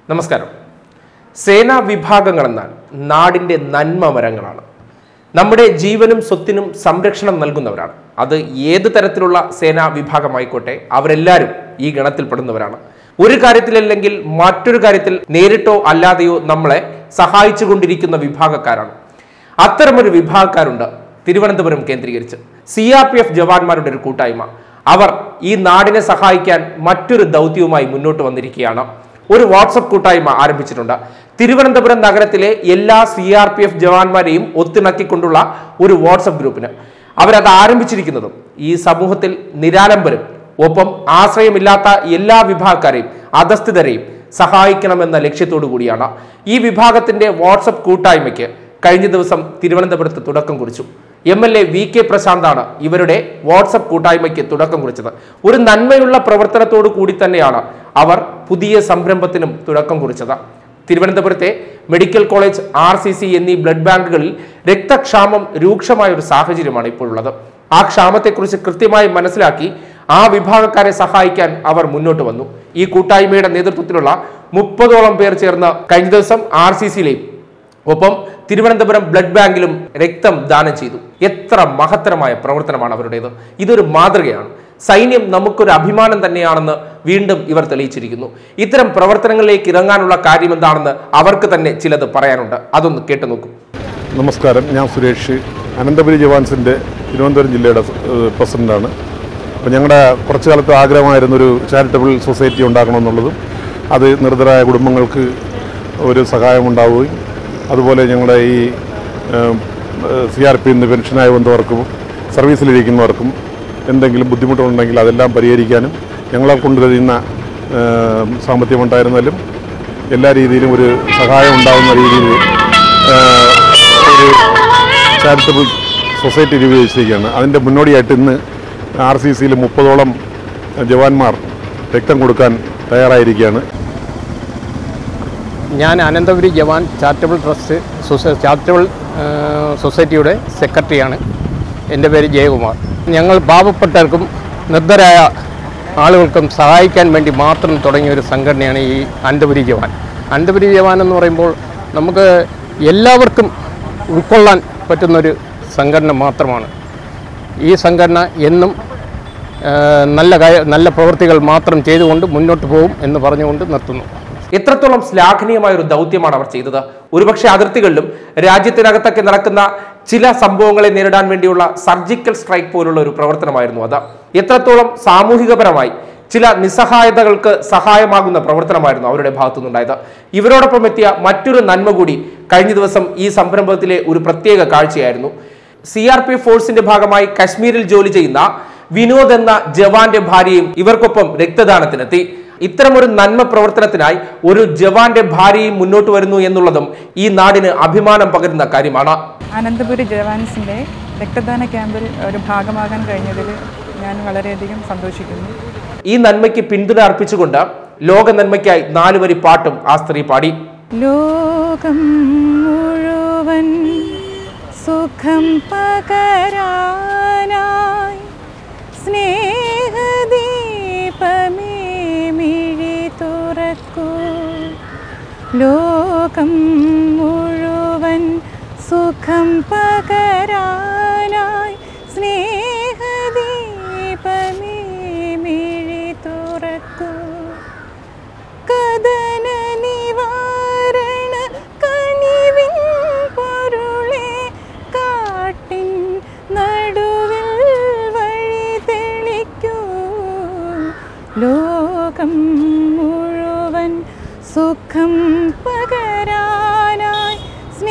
നമസ്കാരം സേനാ വിഭാഗങ്ങൾ എന്നാൽ നാടിൻ്റെ നന്മ മരങ്ങളാണ് നമ്മുടെ ജീവനും സ്വത്തിനും സംരക്ഷണം നൽകുന്നവരാണ് അത് ഏത് തരത്തിലുള്ള സേനാ വിഭാഗമായിക്കോട്ടെ അവരെല്ലാവരും ഈ ഗണത്തിൽപ്പെടുന്നവരാണ് ഒരു കാര്യത്തിലല്ലെങ്കിൽ മറ്റൊരു കാര്യത്തിൽ നേരിട്ടോ അല്ലാതെയോ നമ്മളെ സഹായിച്ചു കൊണ്ടിരിക്കുന്ന വിഭാഗക്കാരാണ് അത്തരമൊരു വിഭാഗക്കാരുണ്ട് തിരുവനന്തപുരം കേന്ദ്രീകരിച്ച് സി ആർ പി എഫ് ജവാന്മാരുടെ ഒരു കൂട്ടായ്മ അവർ ഈ നാടിനെ സഹായിക്കാൻ മറ്റൊരു ദൗത്യവുമായി മുന്നോട്ട് വന്നിരിക്കുകയാണ് ഒരു വാട്സപ്പ് കൂട്ടായ്മ ആരംഭിച്ചിട്ടുണ്ട് തിരുവനന്തപുരം നഗരത്തിലെ എല്ലാ സി ആർ പി എഫ് ജവാന്മാരെയും ഒത്തിണക്കിക്കൊണ്ടുള്ള ഒരു വാട്സപ്പ് ഗ്രൂപ്പിന് അവരത് ആരംഭിച്ചിരിക്കുന്നതും ഈ സമൂഹത്തിൽ നിരാലംബരും ഒപ്പം ആശ്രയമില്ലാത്ത എല്ലാ വിഭാഗക്കാരെയും അധസ്ഥിതരെയും സഹായിക്കണമെന്ന ലക്ഷ്യത്തോടു കൂടിയാണ് ഈ വിഭാഗത്തിന്റെ വാട്സപ്പ് കൂട്ടായ്മയ്ക്ക് കഴിഞ്ഞ ദിവസം തിരുവനന്തപുരത്ത് തുടക്കം കുറിച്ചു M L A V K പ്രശാന്താണ് ഇവരുടെ വാട്സപ്പ് കൂട്ടായ്മയ്ക്ക് തുടക്കം കുറിച്ചത് ഒരു നന്മയുള്ള പ്രവർത്തനത്തോടു കൂടി തന്നെയാണ് അവർ പുതിയ സംരംഭത്തിനും തുടക്കം കുറിച്ചത് തിരുവനന്തപുരത്തെ medical college R C C എന്നീ ബ്ലഡ് ബാങ്കുകളിൽ രക്തക്ഷാമം രൂക്ഷമായ ഒരു സാഹചര്യമാണ് ഇപ്പോഴുള്ളത് ആ ക്ഷാമത്തെക്കുറിച്ച് കൃത്യമായി മനസ്സിലാക്കി ആ വിഭാഗക്കാരെ സഹായിക്കാൻ അവർ മുന്നോട്ട് വന്നു ഈ കൂട്ടായ്മയുടെ നേതൃത്വത്തിലുള്ള മുപ്പതോളം പേർ ചേർന്ന് കഴിഞ്ഞ ദിവസം ആർ സി സിയിലെയും ഒപ്പം തിരുവനന്തപുരം ബ്ലഡ് ബാങ്കിലും രക്തം ദാനം ചെയ്തു എത്ര മഹത്തരമായ പ്രവർത്തനമാണ് അവരുടേത് ഇതൊരു മാതൃകയാണ് സൈന്യം നമുക്കൊരു അഭിമാനം തന്നെയാണെന്ന് വീണ്ടും ഇവർ തെളിയിച്ചിരിക്കുന്നു ഇത്തരം പ്രവർത്തനങ്ങളിലേക്ക് ഇറങ്ങാനുള്ള കാര്യം എന്താണെന്ന് അവർക്ക് തന്നെ ചിലത് പറയാനുണ്ട് അതൊന്ന് കേട്ടു നോക്കൂ നമസ്കാരം ഞാൻ സുരേഷ് അനന്തപുരി ജവാൻസിൻ്റെ തിരുവനന്തപുരം ജില്ലയുടെ ഏഹ്, പ്രസിഡൻ്റാണ് അപ്പോൾ ഞങ്ങളുടെ കുറച്ചു കാലത്തെ ആഗ്രഹമായിരുന്നൊരു ചാരിറ്റബിൾ സൊസൈറ്റി ഉണ്ടാക്കണമെന്നുള്ളതും അത് നിർദ്ധരായ കുടുംബങ്ങൾക്ക് ഒരു സഹായം ഉണ്ടാവുകയും അതുപോലെ ഞങ്ങളുടെ ഈ സി ആർ പി നിന്ന് പെൻഷനായി വന്നവർക്കും സർവീസിലിരിക്കുന്നവർക്കും എന്തെങ്കിലും ബുദ്ധിമുട്ടുണ്ടെങ്കിൽ അതെല്ലാം പരിഹരിക്കാനും ഞങ്ങളെ കൊണ്ട് കഴിയുന്ന ഏഹ്, സാമ്പത്തികമുണ്ടായിരുന്നാലും എല്ലാ രീതിയിലും ഒരു സഹായം ഉണ്ടാകുന്ന രീതിയിൽ ഏഹ്, ഒരു ചാരിറ്റബിൾ സൊസൈറ്റി രൂപീകരിച്ചിരിക്കുകയാണ് അതിൻ്റെ മുന്നോടിയായിട്ട് ഇന്ന് ആർ സി സിയിൽ മുപ്പതോളം ജവാന്മാർ രക്തം കൊടുക്കാൻ തയ്യാറായിരിക്കുകയാണ് ഞാൻ അനന്തപുരി ജവാൻ ചാരിറ്റബിൾ ട്രസ്റ്റ് സൊസൈ ചാരിറ്റബിൾ ആ, സൊസൈറ്റിയുടെ സെക്രട്ടറിയാണ് എൻ്റെ പേര് ജയകുമാർ ഞങ്ങൾ പാവപ്പെട്ടവർക്കും നിർദ്ധരായ ആളുകൾക്കും സഹായിക്കാൻ വേണ്ടി മാത്രം തുടങ്ങിയ ഒരു സംഘടനയാണ് ഈ അനന്തപുരി ജവാൻ അനന്തപുരി ജവാൻ എന്ന് പറയുമ്പോൾ നമുക്ക് എല്ലാവർക്കും ഉൾക്കൊള്ളാൻ പറ്റുന്നൊരു സംഘടന മാത്രമാണ് ഈ സംഘടന എന്നും ആ, നല്ല കാര്യ നല്ല പ്രവൃത്തികൾ മാത്രം ചെയ്തുകൊണ്ട് മുന്നോട്ട് പോകും എന്ന് പറഞ്ഞുകൊണ്ട് നിർത്തുന്നു എത്രത്തോളം ശ്ലാഘനീയമായ ഒരു ദൗത്യമാണ് അവർ ചെയ്തത് ഒരുപക്ഷെ അതിർത്തികളിലും രാജ്യത്തിനകത്തൊക്കെ നടക്കുന്ന ചില സംഭവങ്ങളെ നേരിടാൻ വേണ്ടിയുള്ള സർജിക്കൽ സ്ട്രൈക്ക് പോലുള്ള ഒരു പ്രവർത്തനമായിരുന്നു അത് എത്രത്തോളം സാമൂഹികപരമായി ചില നിസ്സഹായതകൾക്ക് സഹായമാകുന്ന പ്രവർത്തനമായിരുന്നു അവരുടെ ഭാഗത്തുനിന്നുണ്ടായത് ഇവരോടൊപ്പം എത്തിയ മറ്റൊരു നന്മ കൂടി കഴിഞ്ഞ ദിവസം ഈ സംരംഭത്തിലെ ഒരു പ്രത്യേക കാഴ്ചയായിരുന്നു സി ആർ പി എഫ് ഫോഴ്സിന്റെ ഭാഗമായി കശ്മീരിൽ ജോലി ചെയ്യുന്ന വിനോദ് എന്ന ജവാന്റെ ഭാര്യയും ഇവർക്കൊപ്പം രക്തദാനത്തിനെത്തി ഇത്തരമൊരു നന്മ പ്രവർത്തനത്തിനായി ഒരു ജവാന്റെ ഭാര്യയും മുന്നോട്ട് വരുന്നു എന്നുള്ളതും ഈ നാടിന് അഭിമാനം പകരുന്ന കാര്യമാണ് അനന്തപുരി ജവാൻസിൻ്റെ രക്തദാന ക്യാമ്പിൽ ഒരു ഭാഗമാകാൻ കഴിഞ്ഞതിൽ ഞാൻ വളരെയധികം സന്തോഷിക്കുന്നു ഈ നന്മയ്ക്ക് പിന്തുണ അർപ്പിച്ചുകൊണ്ട് ലോക നന്മയ്ക്കായി നാലുവരി പാട്ടും ആ സ്ത്രീ പാടി ലോകം മുഴുവൻ സുഖം പകരാനായി സ്നേഹദീപമേ മിഴി തുറക്കൂ ലോകം മുഴുവൻ സുഖം പകരാനായി സ്നേഹദീപമേ മിഴി തുറക്കൂ കദന നിവാരണ കനിവിൻ പൊരുളെ കാട്ടിൻ നടുവിൽ വഴി തെളിക്കൂ ലോകം മുഴുവൻ സുഖം പകരാനായി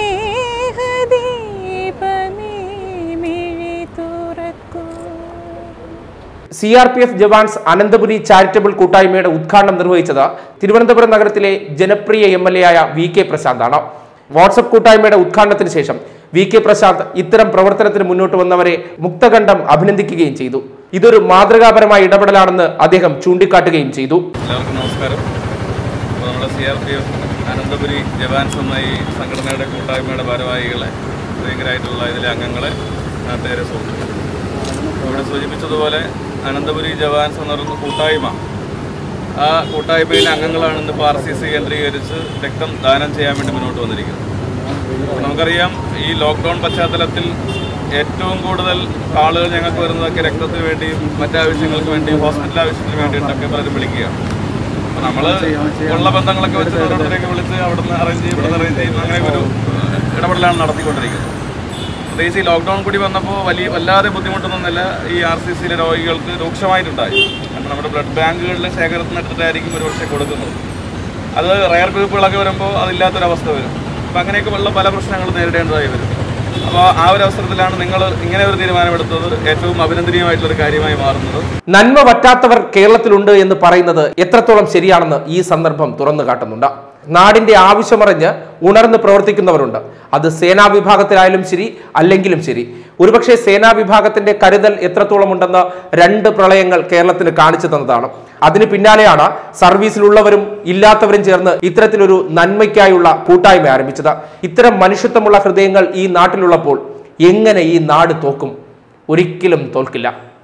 സ്നേഹദീപമേ മിഴി തുറക്കൂ C R P F Jawans Ananthapuri charitable കൂട്ടായ്മയുടെ ഉദ്ഘാടനം നിർവഹിച്ചത് തിരുവനന്തപുരം നഗരത്തിലെ ജനപ്രിയ എം എൽ എ ആയ വി കെ പ്രശാന്താണ് വാട്സപ്പ് കൂട്ടായ്മയുടെ ഉദ്ഘാടനത്തിന് ശേഷം വി കെ പ്രശാന്ത് ഇത്തരം പ്രവർത്തനത്തിന് മുന്നോട്ട് വന്നവരെ മുക്തകണ്ഠം അഭിനന്ദിക്കുകയും ചെയ്തു ഇതൊരു മാതൃകാപരമായ ഇടപെടലാണെന്ന് അദ്ദേഹം ചൂണ്ടിക്കാട്ടുകയും ചെയ്തു എല്ലാവർക്കും നമസ്കാരം അപ്പോൾ നമ്മുടെ C R P F Ananthapuri Jawans എന്ന ഈ സംഘടനയുടെ കൂട്ടായ്മയുടെ ഭാരവാഹികളെ ഭയങ്കരമായിട്ടുള്ള ഇതിലെ അംഗങ്ങളെ നാട്ടുകാരെ സുഹൃത്തുക്കൾ ഇവിടെ സൂചിപ്പിച്ചതുപോലെ അനന്തപുരി ജവാൻസ് എന്ന് പറയുന്ന കൂട്ടായ്മ ആ കൂട്ടായ്മയിലെ അംഗങ്ങളാണ് ഇന്നിപ്പോൾ ആർ സി സി കേന്ദ്രീകരിച്ച് രക്തം ദാനം ചെയ്യാൻ വേണ്ടി മുന്നോട്ട് വന്നിരിക്കുന്നത് അപ്പോൾ നമുക്കറിയാം ഈ ലോക്ക്ഡൗൺ പശ്ചാത്തലത്തിൽ ഏറ്റവും കൂടുതൽ ആളുകൾ ഞങ്ങൾക്ക് വരുന്നതൊക്കെ രക്തത്തിന് വേണ്ടിയും മറ്റാവശ്യങ്ങൾക്ക് വേണ്ടിയും ഹോസ്പിറ്റൽ ആവശ്യത്തിന് വേണ്ടിയിട്ടൊക്കെ പലരും വിളിക്കുകയാണ് അപ്പോൾ നമ്മൾ ഉള്ള ബന്ധങ്ങളൊക്കെ വെച്ച് ഓരോരുത്തരെയൊക്കെ വിളിച്ച് അവിടുന്ന് അറേഞ്ച് ചെയ്യും ഇവിടുന്ന് അറേഞ്ച് ചെയ്യുന്ന അങ്ങനെ ഒരു ഏഹ്, ഇടപെടലാണ് നടത്തിക്കൊണ്ടിരിക്കുന്നത് പ്രത്യേകിച്ച് ഈ ലോക്ക്ഡൗൺ കൂടി വന്നപ്പോൾ വലിയ വല്ലാതെ ബുദ്ധിമുട്ടൊന്നുമില്ല ഈ ആർ സി സിയിലെ രോഗികൾക്ക് രൂക്ഷമായിട്ടുണ്ടായി കാരണം നമ്മുടെ ബ്ലഡ് ബാങ്കുകളിലെ ശേഖരത്തിന് എടുത്തിട്ടായിരിക്കും ഒരു പക്ഷേ കൊടുക്കുന്നത് അത് റയർ ഗ്രൂപ്പുകളൊക്കെ വരുമ്പോൾ അതില്ലാത്തൊരവസ്ഥ വരും അപ്പോൾ അങ്ങനെയൊക്കെ ഉള്ള പല പ്രശ്നങ്ങളും നേരിടേണ്ടതായി വരും അപ്പോൾ ആ ഒരു അവസരത്തിലാണ് നിങ്ങൾ ഇങ്ങനെ ഒരു തീരുമാനമെടുത്തത് ഏറ്റവും അഭിനന്ദനീയമായിട്ടുള്ളൊരു കാര്യമായി മാറുന്നത് നന്മ പറ്റാത്തവർ കേരളത്തിലുണ്ട് എന്ന് പറയുന്നത് എത്രത്തോളം ശരിയാണെന്ന് ഈ സന്ദർഭം തുറന്നു കാട്ടുന്നുണ്ട് നാടിന്റെ ആവശ്യമറിഞ്ഞ് ഉണർന്ന് പ്രവർത്തിക്കുന്നവരുണ്ട് അത് സേനാ വിഭാഗത്തിലായാലും ശരി അല്ലെങ്കിലും ശരി ഒരുപക്ഷെ സേനാ വിഭാഗത്തിന്റെ കരുതൽ എത്രത്തോളം ഉണ്ടെന്ന് രണ്ട് പ്രളയങ്ങൾ കേരളത്തിന് കാണിച്ചു തന്നതാണ് അതിന് പിന്നാലെയാണ് സർവീസിലുള്ളവരും ഇല്ലാത്തവരും ചേർന്ന് ഇത്തരത്തിലൊരു നന്മയ്ക്കായുള്ള കൂട്ടായ്മ ആരംഭിച്ചത് ഇത്തരം മനുഷ്യത്വമുള്ള ഹൃദയങ്ങൾ ഈ നാട്ടിലുള്ളപ്പോൾ എങ്ങനെ ഈ നാട് തോക്കും ഒരിക്കലും തോൽക്കില്ല